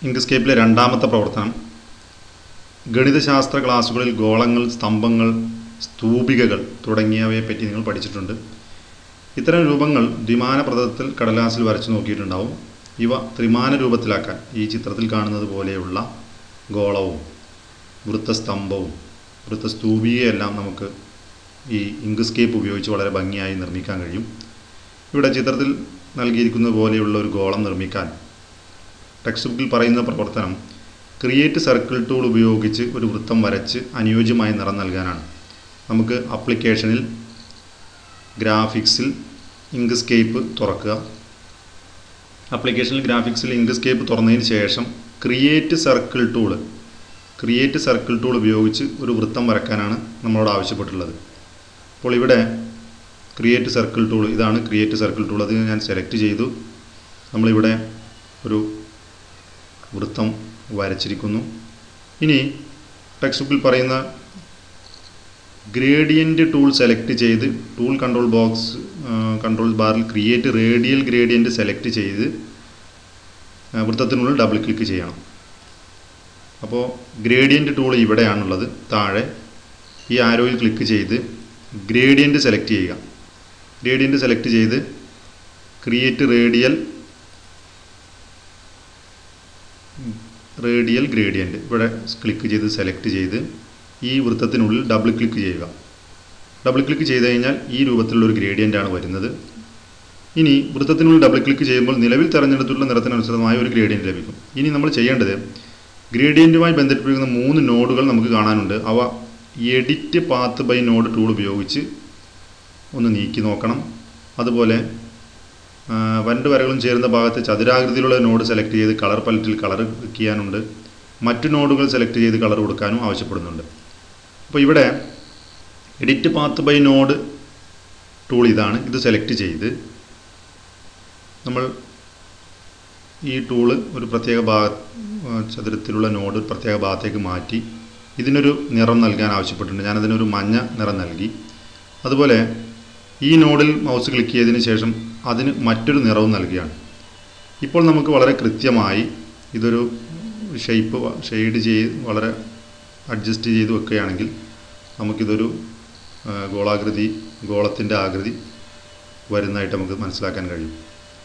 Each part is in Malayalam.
ഇങ്ക്സ്കേപ്പിലെ രണ്ടാമത്തെ പ്രവർത്തനം ഗണിതശാസ്ത്ര ക്ലാസ്സുകളിൽ ഗോളങ്ങൾ സ്തംഭങ്ങൾ സ്തൂപികകൾ തുടങ്ങിയവയെ പറ്റി നിങ്ങൾ പഠിച്ചിട്ടുണ്ട് ഇത്തരം രൂപങ്ങൾ ദ്വിമാന പ്രതലത്തിൽ കടലാസിൽ വരച്ചു നോക്കിയിട്ടുണ്ടാവും ഇവ ത്രിമാന രൂപത്തിലാക്കാൻ ഈ ചിത്രത്തിൽ കാണുന്നത് പോലെയുള്ള ഗോളവും വൃത്തസ്തംഭവും വൃത്തസ്തൂപികയെല്ലാം നമുക്ക് ഈ ഇങ്ക്സ്കേപ്പ് ഉപയോഗിച്ച് വളരെ ഭംഗിയായി നിർമ്മിക്കാൻ കഴിയും ഇവിടെ ചിത്രത്തിൽ നൽകിയിരിക്കുന്നത് പോലെയുള്ള ഒരു ഗോളം നിർമ്മിക്കാൻ ടെക്സ്റ്റ് ബുക്കിൽ പറയുന്ന പ്രവർത്തനം ക്രിയേറ്റ് സർക്കിൾ ടൂൾ ഉപയോഗിച്ച് ഒരു വൃത്തം വരച്ച് അനുയോജ്യമായ നിറം നൽകാനാണ് നമുക്ക് അപ്ലിക്കേഷനിൽ ഗ്രാഫിക്സിൽ ഇങ്ക്സ്കേപ്പ് തുറക്കുക ആപ്ലിക്കേഷനിൽ ഗ്രാഫിക്സിൽ ഇങ്ക്സ്കേപ്പ് തുറന്നതിന് ശേഷം create circle tool create circle tool ഉപയോഗിച്ച് ഒരു വൃത്തം വരക്കാനാണ് നമ്മളോട് ആവശ്യപ്പെട്ടുള്ളത് അപ്പോൾ ഇവിടെ ക്രിയേറ്റ് സർക്കിൾ ടൂൾ ഇതാണ് ക്രിയേറ്റ് സർക്കിൾ ടൂൾ അത് ഞാൻ സെലക്ട് ചെയ്തു നമ്മളിവിടെ ഒരു വൃത്തം വരച്ചിരിക്കുന്നു ഇനി ടെക്സ്റ്റ് ബുക്കിൽ പറയുന്ന ഗ്രേഡിയൻ്റ് ടൂൾ സെലക്ട് ചെയ്ത് ടൂൾ കൺട്രോൾ ബോക്സ് കൺട്രോൾ ബാറിൽ ക്രിയേറ്റ് റേഡിയൽ ഗ്രേഡിയൻ്റ് സെലക്ട് ചെയ്ത് വൃത്തത്തിനുള്ളിൽ ഡബിൾ ക്ലിക്ക് ചെയ്യണം അപ്പോൾ ഗ്രേഡിയൻ്റ് ടൂൾ ഇവിടെയാണുള്ളത് താഴെ ഈ ആരോയിൽ ക്ലിക്ക് ചെയ്ത് ഗ്രേഡിയൻ്റ് സെലക്ട് ചെയ്യുക ഗ്രേഡിയൻ്റ് സെലക്ട് ചെയ്ത് ക്രിയേറ്റ് റേഡിയൽ റേഡിയൽ ഗ്രേഡിയൻ്റ് ഇവിടെ ക്ലിക്ക് ചെയ്ത് സെലക്ട് ചെയ്ത് ഈ വൃത്തത്തിനുള്ളിൽ ഡബിൾ ക്ലിക്ക് ചെയ്യുക ഡബിൾ ക്ലിക്ക് ചെയ്ത് കഴിഞ്ഞാൽ ഈ രൂപത്തിലുള്ള ഒരു ഗ്രേഡിയൻ്റ് ആണ് വരുന്നത് ഇനി വൃത്തത്തിനുള്ളിൽ ഡബിൾ ക്ലിക്ക് ചെയ്യുമ്പോൾ നിലവിൽ തിരഞ്ഞെടുത്തുള്ള നിറത്തിനനുസൃതമായ ഒരു ഗ്രേഡിയൻ്റ് ലഭിക്കും ഇനി നമ്മൾ ചെയ്യേണ്ടത് ഗ്രേഡിയൻറ്റുമായി ബന്ധിപ്പിക്കുന്ന മൂന്ന് നോഡുകൾ നമുക്ക് കാണാനുണ്ട് അവ edit path by node tool ഉപയോഗിച്ച് ഒന്ന് നീക്കി നോക്കണം അതുപോലെ രണ്ട് വരകളും ചേരുന്ന ഭാഗത്ത് ചതുരാകൃതിയിലുള്ള നോഡ് സെലക്ട് ചെയ്ത് കളർ പലറ്റിൽ കളർ ചെയ്യാനുണ്ട് മറ്റു നോഡുകൾ സെലക്ട് ചെയ്ത് കളർ കൊടുക്കാനും ആവശ്യപ്പെടുന്നുണ്ട് അപ്പോൾ ഇവിടെ edit path by node tool ഇതാണ് ഇത് സെലക്ട് ചെയ്ത് നമ്മൾ ഈ ടൂള് ഒരു പ്രത്യേക ഭാഗ ചതുരത്തിലുള്ള നോഡ് പ്രത്യേക ഭാഗത്തേക്ക് മാറ്റി ഇതിനൊരു നിറം നൽകാൻ ആവശ്യപ്പെട്ടിട്ടുണ്ട് ഞാനതിനൊരു മഞ്ഞ നിറം നൽകി അതുപോലെ ഈ നോഡിൽ മൗസ് ക്ലിക്ക് ചെയ്തതിന് ശേഷം അതിന് മറ്റൊരു നിറവും നൽകുകയാണ് ഇപ്പോൾ നമുക്ക് വളരെ കൃത്യമായി ഇതൊരു ഷെയ്പ്പ് ഷെയ്ഡ് ചെയ്ത് വളരെ അഡ്ജസ്റ്റ് ചെയ്ത് വെക്കുകയാണെങ്കിൽ നമുക്കിതൊരു ഗോളാകൃതി ഗോളത്തിൻ്റെ ആകൃതി വരുന്നതായിട്ട് നമുക്ക് മനസ്സിലാക്കാൻ കഴിയും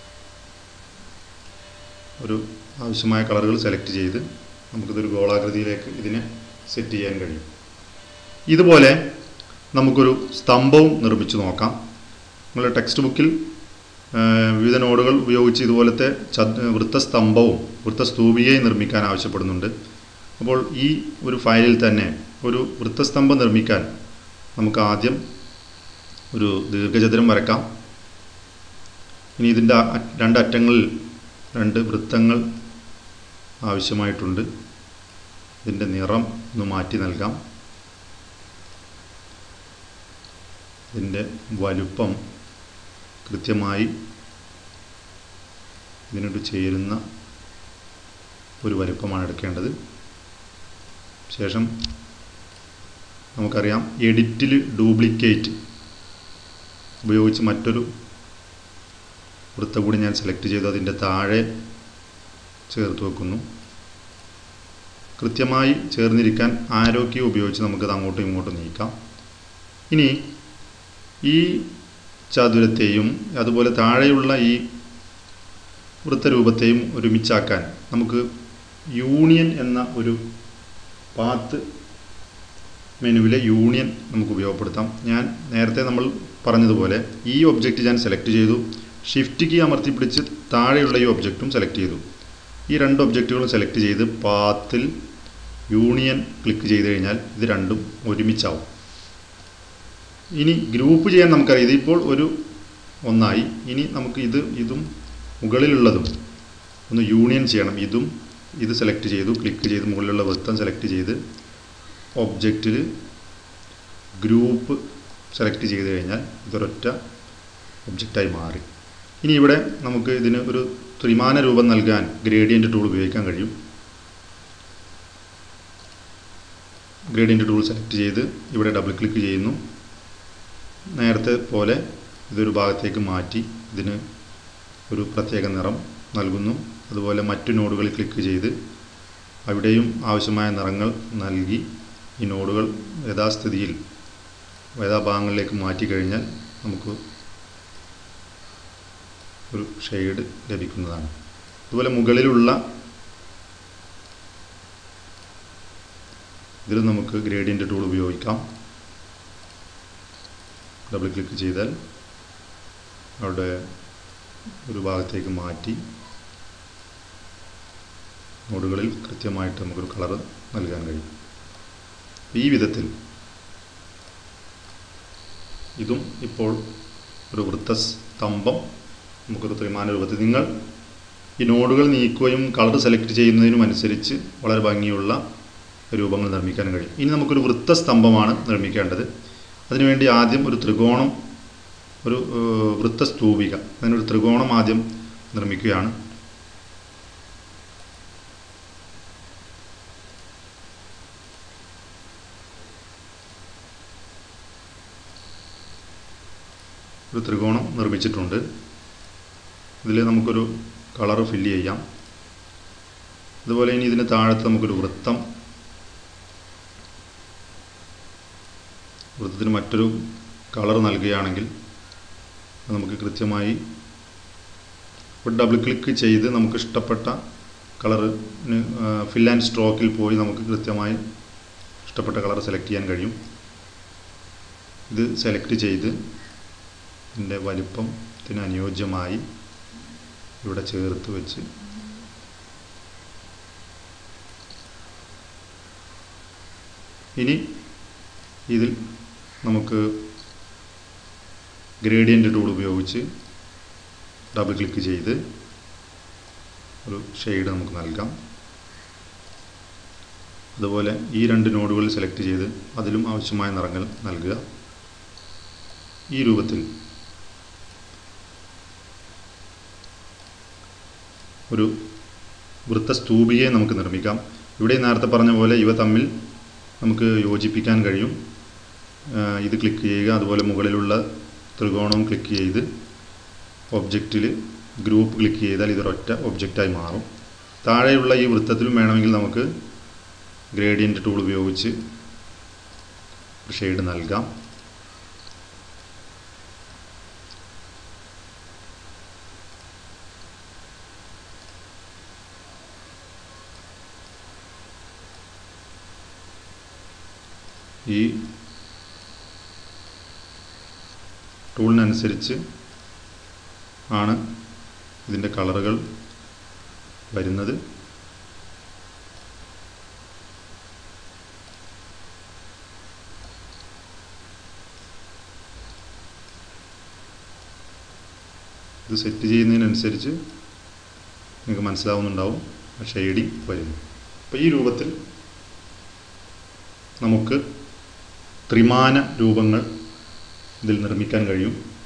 ഒരു ആവശ്യമായ കളറുകൾ സെലക്ട് ചെയ്ത് നമുക്കിതൊരു ഗോളാകൃതിയിലേക്ക് ഇതിനെ സെറ്റ് ചെയ്യാൻ കഴിയും ഇതുപോലെ നമുക്കൊരു സ്തംഭവും നിർമ്മിച്ച് നോക്കാം നിങ്ങളുടെ ടെക്സ്റ്റ് ബുക്കിൽ വിവിധ നോഡുകൾ ഉപയോഗിച്ച് ഇതുപോലത്തെ വൃത്തസ്തംഭവും വൃത്തസ്തൂപികയും നിർമ്മിക്കാൻ ആവശ്യപ്പെടുന്നുണ്ട് അപ്പോൾ ഈ ഒരു ഫയലിൽ തന്നെ ഒരു വൃത്തസ്തംഭം നിർമ്മിക്കാൻ നമുക്ക് ആദ്യം ഒരു ദീർഘചതുരം വരക്കാം ഇനി ഇതിൻ്റെ രണ്ട് അറ്റങ്ങളിൽ രണ്ട് വൃത്തങ്ങൾ ആവശ്യമായിട്ടുണ്ട് ഇതിൻ്റെ നിറം ഒന്ന് മാറ്റി നൽകാം ഇതിൻ്റെ വലുപ്പം കൃത്യമായി ഇതിനോട് ചേരുന്ന ഒരു വലുപ്പമാണ് എടുക്കേണ്ടത് ശേഷം നമുക്കറിയാം എഡിറ്റിൽ ഡ്യൂപ്ലിക്കേറ്റ് ഉപയോഗിച്ച് മറ്റൊരു വൃത്തം കൂടി ഞാൻ സെലക്ട് ചെയ്തു അതിൻ്റെ താഴെ ചേർത്ത് വെക്കുന്നു കൃത്യമായി ചേർന്നിരിക്കാൻ ആരോ കീ ഉപയോഗിച്ച് നമുക്കത് അങ്ങോട്ടും ഇങ്ങോട്ടും നീക്കാം ഇനി ഈ ചതുരത്തെയും അതുപോലെ താഴെയുള്ള ഈ വൃത്തരൂപത്തെയും ഒരുമിച്ചാക്കാൻ നമുക്ക് യൂണിയൻ എന്ന ഒരു പാത്ത് മെനുവിലെ യൂണിയൻ നമുക്ക് ഉപയോഗപ്പെടുത്താം ഞാൻ നേരത്തെ നമ്മൾ പറഞ്ഞതുപോലെ ഈ ഒബ്ജക്റ്റ് ഞാൻ സെലക്ട് ചെയ്തു ഷിഫ്റ്റ് കീ അമർത്തി പിടിച്ച് താഴെയുള്ള ഈ ഒബ്ജക്റ്റും സെലക്ട് ചെയ്തു ഈ രണ്ട് ഒബ്ജക്റ്റുകളും സെലക്ട് ചെയ്ത് പാത്തിൽ യൂണിയൻ ക്ലിക്ക് ചെയ്ത് കഴിഞ്ഞാൽ ഇത് രണ്ടും ഒരുമിച്ചാവും ഇനി ഗ്രൂപ്പ് ചെയ്യാൻ നമുക്കറിയാം ഇതിപ്പോൾ ഒരു ഒന്നായി ഇനി നമുക്ക് ഇത് ഇതും മുകളിലുള്ളതും ഒന്ന് യൂണിയൻ ചെയ്യണം ഇതും ഇത് സെലക്ട് ചെയ്തു ക്ലിക്ക് ചെയ്ത് മുകളിലുള്ള വൃത്തം സെലക്ട് ചെയ്ത് ഒബ്ജക്റ്റിൽ ഗ്രൂപ്പ് സെലക്ട് ചെയ്ത് കഴിഞ്ഞാൽ ഇതൊരൊറ്റ ഒബ്ജക്റ്റായി മാറി ഇനി ഇവിടെ നമുക്ക് ഇതിന് ഒരു ത്രിമാന രൂപം നൽകാൻ ഗ്രേഡിയൻ്റ് ടൂൾ ഉപയോഗിക്കാൻ കഴിയും ഗ്രേഡിയൻ്റ് ടൂൾ സെലക്ട് ചെയ്ത് ഇവിടെ ഡബിൾ ക്ലിക്ക് ചെയ്യുന്നു നേരത്തെ പോലെ ഇതൊരു ഭാഗത്തേക്ക് മാറ്റി ഇതിന് ഒരു പ്രത്യേക നിറം നൽകുന്നു അതുപോലെ മറ്റു നോഡുകളിൽ ക്ലിക്ക് ചെയ്ത് അവിടെയും ആവശ്യമായ നിറങ്ങൾ നൽകി ഈ നോഡുകൾ യഥാസ്ഥിതിയിൽ യഥാഭാഗങ്ങളിലേക്ക് മാറ്റിക്കഴിഞ്ഞാൽ നമുക്ക് ഒരു ഷെയ്ഡ് ലഭിക്കുന്നതാണ് അതുപോലെ മുകളിലുള്ള ഇതിൽ നമുക്ക് ഗ്രേഡിയൻ്റ് ടൂൾ ഉപയോഗിക്കാം ഡബിൾ ക്ലിക്ക് ചെയ്താൽ അവിടെ ഒരു ഭാഗത്തേക്ക് മാറ്റി നോഡുകളിൽ കൃത്യമായിട്ട് നമുക്കൊരു കളർ നൽകാൻ കഴിയും ഈ വിധത്തിൽ ഇതും ഇപ്പോൾ ഒരു വൃത്തസ്തംഭം നമുക്കൊരു ത്രിമാന രൂപത്തിൽ നിങ്ങൾ ഈ നോഡുകൾ നീക്കുകയും കളർ സെലക്ട് ചെയ്യുന്നതിനും അനുസരിച്ച് വളരെ ഭംഗിയുള്ള രൂപങ്ങൾ നിർമ്മിക്കാൻ കഴിയും ഇനി നമുക്കൊരു വൃത്തസ്തംഭമാണ് നിർമ്മിക്കേണ്ടത് അതിനുവേണ്ടി ആദ്യം ഒരു ത്രികോണം ഒരു ഏഹ്, വൃത്തസ്തൂപിക അതിനൊരു ത്രികോണം ആദ്യം നിർമ്മിക്കുകയാണ് ഒരു ത്രികോണം നിർമ്മിച്ചിട്ടുണ്ട് ഇതിൽ നമുക്കൊരു കളർ ഫില്ല് ചെയ്യാം അതുപോലെ ഇനി ഇതിന് താഴത്ത് നമുക്കൊരു വൃത്തം വൃത്തത്തിന് മറ്റൊരു കളർ നൽകുകയാണെങ്കിൽ അത് നമുക്ക് കൃത്യമായി ഒരു ഡബിൾ ക്ലിക്ക് ചെയ്ത് നമുക്ക് ഇഷ്ടപ്പെട്ട കളറിന് ഫിൽ ആൻഡ് സ്ട്രോക്കിൽ പോയി നമുക്ക് കൃത്യമായി ഇഷ്ടപ്പെട്ട കളർ സെലക്ട് ചെയ്യാൻ കഴിയും ഇത് സെലക്ട് ചെയ്ത് ഇതിൻ്റെ വലിപ്പത്തിന് അനുയോജ്യമായി ഇവിടെ ചേർത്ത് വെച്ച് ഇനി ഇതിൽ നമുക്ക് ഗ്രേഡിയൻ്റ് ടൂൾ ഉപയോഗിച്ച് ഡബിൾ ക്ലിക്ക് ചെയ്ത് ഒരു ഷെയ്ഡ് നമുക്ക് നൽകാം അതുപോലെ ഈ രണ്ട് നോഡുകൾ സെലക്ട് ചെയ്ത് അതിലും ആവശ്യമായ നിറങ്ങൾ നൽകുക ഈ രൂപത്തിൽ ഒരു വൃത്തസ്തൂപികയെ നമുക്ക് നിർമ്മിക്കാം ഇവിടെ നേരത്തെ പറഞ്ഞ പോലെ ഇവ തമ്മിൽ നമുക്ക് യോജിപ്പിക്കാൻ കഴിയും ആ, ഇത് ക്ലിക്ക് ചെയ്യുക അതുപോലെ മുകളിലുള്ള ത്രികോണവും ക്ലിക്ക് ചെയ്ത് ഒബ്ജക്റ്റിൽ ഗ്രൂപ്പ് ക്ലിക്ക് ചെയ്താൽ ഇതൊരൊറ്റ ഒബ്ജക്റ്റായി മാറും താഴെയുള്ള ഈ വൃത്തത്തിലും വേണമെങ്കിൽ നമുക്ക് ഗ്രേഡിയൻ്റ് ടൂൾ ഉപയോഗിച്ച് ഷെയ്ഡ് നൽകാം ഈ ടൂളിനനുസരിച്ച് ആണ് ഇതിൻ്റെ കളറുകൾ വരുന്നത് ഇത് സെറ്റ് ചെയ്യുന്നതിനനുസരിച്ച് നിങ്ങൾക്ക് മനസ്സിലാവുന്നുണ്ടാവും ഷെയ്ഡിങ് വരുന്നു അപ്പോൾ ഈ രൂപത്തിൽ നമുക്ക് ത്രിമാന രൂപങ്ങൾ ഇതിൽ നിർമ്മിക്കാൻ കഴിയും